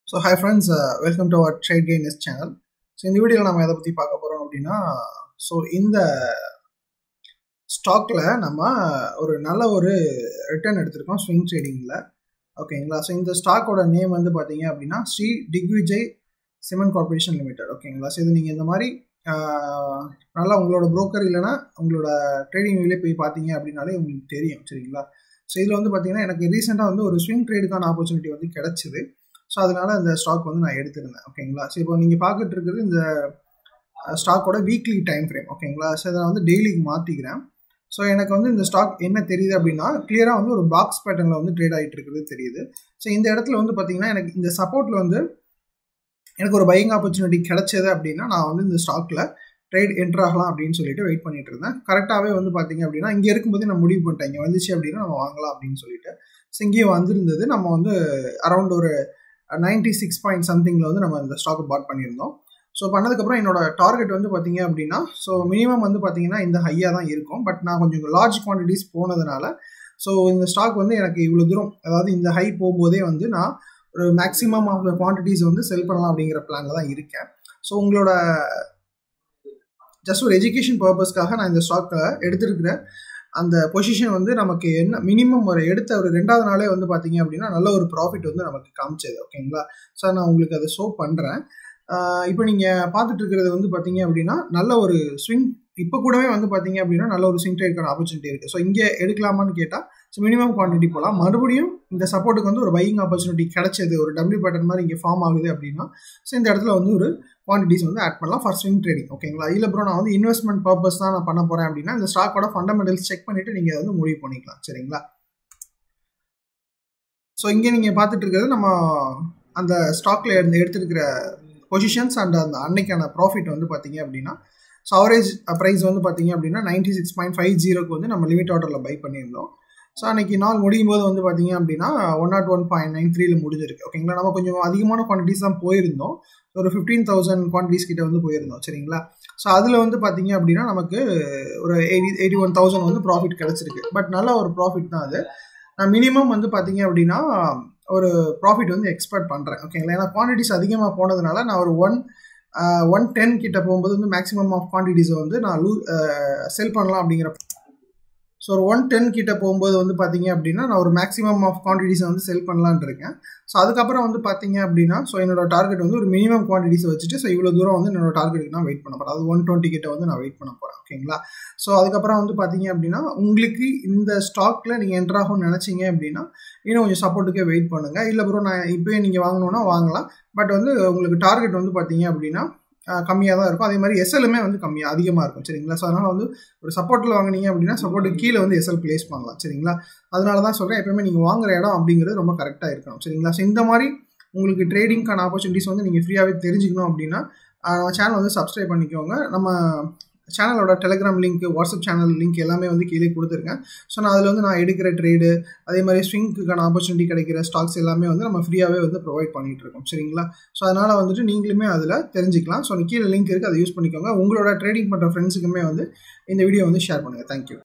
so hi friends welcome to our Trade Gainers channel so இந்த வீடியோவில் நம்ம எதை பற்றி பார்க்க போகிறோம் அப்படின்னா ஸோ இந்த ஸ்டாக்கில் நம்ம ஒரு நல்ல ஒரு ரிட்டர்ன் எடுத்திருக்கோம் ஸ்விங் ட்ரேடிங்கில் ஓகேங்களா ஸோ இந்த ஸ்டாக்கோட நேம் வந்து பார்த்தீங்க அப்படின்னா Shri Digvijay cement corporation limited ஓகேங்களா ஸோ இது நீங்கள் இந்த மாதிரி நல்லா உங்களோட புரோக்கர் இல்லைனா உங்களோட ட்ரேடிங் விலே போய் பார்த்தீங்க அப்படின்னாலே உங்களுக்கு தெரியும் சரிங்களா ஸோ இதில் வந்து பார்த்தீங்கன்னா எனக்கு ரீசெண்டாக வந்து ஒரு ஸ்விங் ட்ரேடுக்கான ஆப்பர்ச்சுனிட்டி வந்து கிடச்சிது ஸோ அதனால இந்த ஸ்டாக் வந்து நான் எடுத்திருந்தேன் ஓகேங்களா ஸோ இப்போ நீங்கள் பார்த்துட்டு இருக்கிறது இந்த ஸ்டாக்கோட வீக்லி டைம் ஃப்ரேம் ஓகேங்களா ஸோ இதை வந்து டெய்லிக்கு மாற்றிக்கிறேன் ஸோ எனக்கு வந்து இந்த ஸ்டாக் என்ன தெரியுது அப்படின்னா கிளியராக வந்து ஒரு பாக்ஸ் பேட்டர்னில் வந்து ட்ரேட் ஆகிட்டு இருக்கிறது தெரியுது ஸோ இந்த இடத்துல வந்து பார்த்தீங்கன்னா எனக்கு இந்த சப்போர்ட்டில் வந்து எனக்கு ஒரு பையிங் ஆப்பர்ச்சுனிட்டி கிடைச்சது அப்படின்னா நான் வந்து இந்த ஸ்டாக்கில் ட்ரேட் என்ட்ரு ஆகலாம் அப்படின்னு சொல்லிட்டு வெயிட் பண்ணிட்டு இருந்தேன் கரெக்டாகவே வந்து பார்த்தீங்க அப்படின்னா இங்கே இருக்கும்போது நான் முடிவு பண்ணிட்டேன் இங்கே வந்துச்சு அப்படின்னா நம்ம வாங்கலாம் அப்படின்னு சொல்லிட்டு ஸோ இங்கேயும் வந்திருந்தது நம்ம வந்து அரௌண்ட் ஒரு நைன்டி சிக்ஸ் பாயிண்ட் சம்திங்கில் வந்து நம்ம இந்த ஸ்டாக்கை பாட் பண்ணியிருந்தோம் ஸோ பண்ணதுக்கப்புறம் என்னோட டார்கெட் வந்து பார்த்தீங்க அப்படின்னா ஸோ மினிமம் வந்து பார்த்தீங்கன்னா இந்த ஹையாக தான் இருக்கும் பட் நான் கொஞ்சம் லார்ஜ் குவான்டிட்டிஸ் போனதுனால ஸோ இந்த ஸ்டாக் வந்து எனக்கு இவ்வளோ தூரம் அதாவது இந்த ஹை போகும்போதே வந்து நான் ஒரு மேக்ஸிமம் ஆஃப் த குவான்டிட்டிஸ் வந்து செல் பண்ணலாம் அப்படிங்கிற பிளானில் தான் இருக்கேன் ஸோ உங்களோட ஜஸ்ட் ஒரு எஜுகேஷன் பர்பஸ்க்காக நான் இந்த ஸ்டாக்கை எடுத்திருக்கிற அந்த பொசிஷன் வந்து நமக்கு என்ன மினிமம் ஒரு எடுத்த ஒரு ரெண்டாவது நாளே வந்து பார்த்தீங்க அப்படின்னா நல்ல ஒரு ப்ராஃபிட் வந்து நமக்கு காமிச்சது ஓகேங்களா ஸோ நான் உங்களுக்கு அதை ஷோ பண்ணுறேன் இப்போ நீங்கள் பார்த்துட்டு இருக்கிறது வந்து பார்த்தீங்க அப்படின்னா நல்ல ஒரு ஸ்விங் இப்போ கூடவே வந்து பார்த்தீங்க அப்படின்னா நல்ல ஒரு ஸ்விங் ட்ரேட்கான ஆப்பர்ச்சுனிட்டி இருக்குது ஸோ இங்கே எடுக்கலாமான்னு கேட்டால் ஸோ மினிமம் குவான்டிட்டி போகலாம் மறுபடியும் இந்த சப்போர்ட்டுக்கு வந்து ஒரு பையிங் ஆப்பர்ச்சுனிட்டி கிடைச்சது ஒரு டபிள்யூ பேட்டர்ன் மாதிரி இங்கே ஃபார்ம் ஆகுது அப்படின்னா ஸோ இந்த இடத்துல வந்து ஒரு குவான்டிட்டிஸ் வந்து ஆட் பண்ணலாம் ஃபார் ஸ்விங் ட்ரேடிங் ஓகேங்களா இல்லை ப்ரோ நான் வந்து இன்வெஸ்ட்மெண்ட் பர்பஸ் தான் நான் பண்ண போகிறேன் அப்படின்னா இந்த ஸ்டாக்கோட ஃபண்டமெண்டல்ஸ் செக் பண்ணிவிட்டு நீங்கள் வந்து முடிவு பண்ணிக்கலாம் சரிங்களா ஸோ இங்கே நீங்கள் பார்த்துட்டு இருக்கிறது நம்ம அந்த ஸ்டாக்கில் இருந்து எடுத்துருக்கிற பொசிஷன்ஸ் அண்ட் அந்த அன்னைக்கான ப்ராஃபிட் வந்து பார்த்தீங்க அப்படின்னா ஸோ அவரேஜ் ப்ரைஸ் வந்து பார்த்தீங்க அப்படின்னா நைன்டி சிக்ஸ் பாயிண்ட் ஃபைவ் ஜீரோக்கு வந்து நம்ம லிமிட் ஆர்டரில் பை பண்ணியிருந்தோம் ஸோ அன்றைக்கி நாள் முடியும் போது வந்து பார்த்தீங்க அப்படின்னா one nought one point nine த்ரீல முடிஞ்சிருக்கு ஓகேங்களா நம்ம கொஞ்சம் அதிகமான குவான்டிட்டிஸ் தான் போயிருந்தோம் ஒரு ஃபிஃப்டீன் தௌசண்ட் குவான்டிட்டிஸ் கிட்ட வந்து போயிருந்தோம் சரிங்களா ஸோ அதில் வந்து பார்த்தீங்க அப்படின்னா நமக்கு ஒரு எயிட்டி எயிட்டி ஒன் தௌசண்ட் வந்து ப்ராஃபிட் கிடச்சிருக்கு பட் நல்ல ஒரு ப்ராஃபிட் தான் அது நான் மினிமம் வந்து பார்த்தீங்க அப்படின்னா ஒரு ப்ராஃபிட் வந்து எக்ஸ்பெக்ட் பண்ணுறேன் ஓகேங்களா ஏன்னா குவான்டிட்டிஸ் அதிகமாக போனதுனால நான் ஒரு ஒன் ஒன் டென் கிட்ட போகும்போது வந்து மேக்ஸிமம் ஆஃப் குவான்டிட்டிஸை வந்து நான் லூ செல் பண்ணலாம் அப்படிங்கிற ஸோ ஒரு ஒன் டென் கிட்ட போகும்போது வந்து பார்த்தீங்க அப்படின்னா நான் ஒரு மேக்ஸிமம் ஆஃப் குவான்டிட்டிஸை வந்து செல் பண்ணலான் இருக்கேன் ஸோ அதுக்கப்புறம் வந்து பார்த்தீங்க அப்படின்னா ஸோ என்னோட டார்கெட் வந்து ஒரு மினிமம் குவான்டிட்டிஸை வச்சுட்டு ஸோ இவ்வளோ தூரம் வந்து என்னோட டார்கெட்டுக்கு நான் வெயிட் பண்ண போகிறேன் அது ஒன் டுவெண்ட்டி கிட்ட வந்து நான் வெயிட் பண்ண போகிறேன் ஓகேங்களா ஸோ அதுக்கப்புறம் வந்து பார்த்தீங்க அப்படின்னா உங்களுக்கு இந்த ஸ்டாக்கில் நீங்கள் என்ட்ரு ஆகும்னு நினச்சிங்க அப்படின்னா இன்னும் கொஞ்சம் சப்போர்ட்டுக்கே வெயிட் பண்ணுங்கள் இல்லை ப்ரோ நான் இப்போயே நீங்கள் வாங்கணுன்னா வாங்கலாம் பட் வந்து உங்களுக்கு டார்கெட் வந்து பார்த்தீங்க அப்படின்னா கம்மியாக தான் இருக்கும் அதே மாதிரி எஸ்எல்லுமே வந்து கம்மியாக அதிகமாக இருக்கும் சரிங்களா ஸோ அதனால் வந்து ஒரு சப்போர்ட்டில் வாங்கினீங்க அப்படின்னா சப்போர்ட்டுக்கு கீழே வந்து எஸ்எல் பிளேஸ் பண்ணலாம் சரிங்களா அதனால தான் சொல்கிறேன் எப்பவுமே நீங்கள் வாங்குற இடம் அப்படிங்கிறது ரொம்ப கரெக்டாக இருக்கணும் சரிங்களா ஸோ இந்த மாதிரி உங்களுக்கு ட்ரேடிங்க்கான ஆப்பர்ச்சுனிட்டிஸ் வந்து நீங்கள் ஃப்ரீயாகவே தெரிஞ்சுக்கணும் அப்படின்னா நம்ம சேனல் வந்து சப்ஸ்கிரைப் பண்ணிக்கோங்க நம்ம சேனலோட Telegram link WhatsApp channel link எல்லாமே வந்து கீழே கொடுத்துருக்கேன் ஸோ நான் அதில் வந்து நான் எடுக்கிற ட்ரேடு அதே மாதிரி ஸ்விங்க்குக்கான ஆப்பர்ச்சுனிட்டி கிடைக்கிற ஸ்டாக்ஸ் எல்லாமே வந்து நம்ம ஃப்ரீயாகவே வந்து ப்ரொவைட் பண்ணிகிட்டு இருக்கோம் சரிங்களா ஸோ அதனால் வந்துட்டு நீங்களுமே அதில் தெரிஞ்சுக்கலாம் ஸோ கீழே லிங்க் இருக்குது அதை யூஸ் பண்ணிக்கோங்க உங்களோட ட்ரேடிங் பண்ணுற ஃப்ரெண்ட்ஸுக்குமே வந்து இந்த வீடியோ வந்து ஷேர் பண்ணுங்கள் தேங்க்யூ